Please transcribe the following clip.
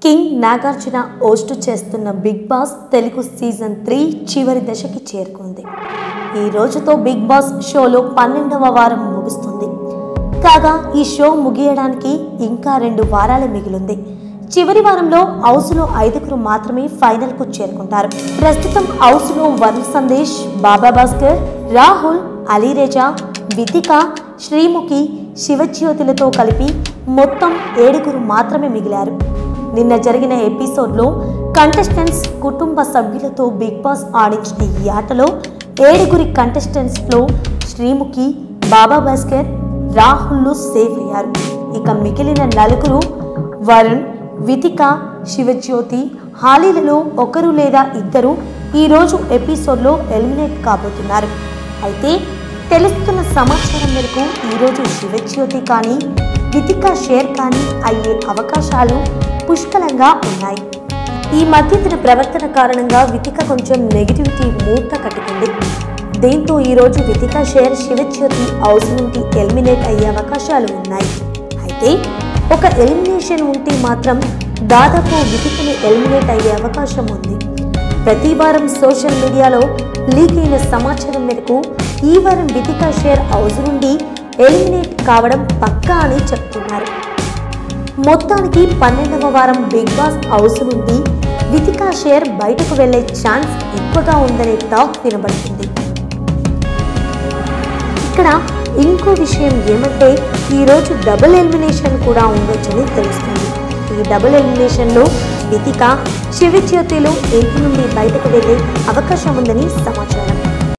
king Nagarjuna host చేస్తున్న big boss Telugu season three చివరి దశకి చేరుకుంది ఈ రోజుతో బిగ్ బాస్ షోలో పన్నెండవ వారం ముగుస్తుంది కాగా ఈ షో ముగియడానికి ఇంకా రెండు వారాలు మిగిలింది చివరి వారంలో హౌస్లో ఐదుగురు మాత్రమే ఫైనల్కు చేరుకుంటారు ప్రస్తుతం హౌస్లో వరుణ్ సందేశ్ బాబా భాస్కర్ రాహుల్ అలీరేజా వితిక శ్రీముఖి శివజ్యోతులతో కలిపి మొత్తం ఏడుగురు మాత్రమే మిగిలారు నిన్న జరిగిన ఎపిసోడ్లో కంటెస్టెంట్స్ కుటుంబ సభ్యులతో బిగ్ బాస్ ఆడించిన ఈ ఆటలో ఏడుగురి కంటెస్టెంట్స్లో శ్రీముఖి బాబా భాస్కర్ రాహుల్లు సేఫ్ అయ్యారు ఇక మిగిలిన నలుగురు వరుణ్ వితిక శివజ్యోతి హాలీలలో ఒకరు లేదా ఇద్దరు ఈరోజు ఎపిసోడ్లో ఎలిమినేట్ కాబోతున్నారు అయితే తెలుస్తున్న సమాచారం మేరకు ఈరోజు శివజ్యోతి కానీ వితిక షేర్ కానీ అయ్యే అవకాశాలు పుష్కలంగా ఉన్నాయి ఈ మధ్య తన ప్రవర్తన కారణంగా వితిక కొంచెం నెగిటివిటీ మూర్త కట్టుకుంది దీంతో ఈరోజు వితిక షేర్ శివజ్యోతి హౌస్ నుండి ఎలిమినేట్ అయ్యే అవకాశాలు ఉన్నాయి అయితే ఒక ఎలిమినేషన్ ఉంటే మాత్రం దాదాపు వితికని ఎలిమినేట్ అయ్యే అవకాశం ఉంది ప్రతి వారం సోషల్ మీడియాలో లీక్ అయిన సమాచారం మేరకు ఈ వారం వితికా షేర్ హౌస్ నుండి ఎలిమినేట్ కావడం పక్కా అని చెప్తున్నారు మొత్తానికి పన్నెండవ వారం బిగ్ బాస్ హౌస్ నుండి వితికా షేర్ బయటకు వెళ్లే ఛాన్స్ ఎక్కువగా ఉందనే టాక్ వినబడుతుంది ఇక్కడ ఇంకో విషయం ఏమంటే ఈరోజు డబుల్ ఎలిమినేషన్ కూడా ఉండొచ్చని తెలుస్తుంది ఈ డబుల్ ఎలిమినేషన్లో వితిక శివజ్యోతిలో ఇంటి నుండి బయటకు వెళ్లే అవకాశం ఉందని సమాచారం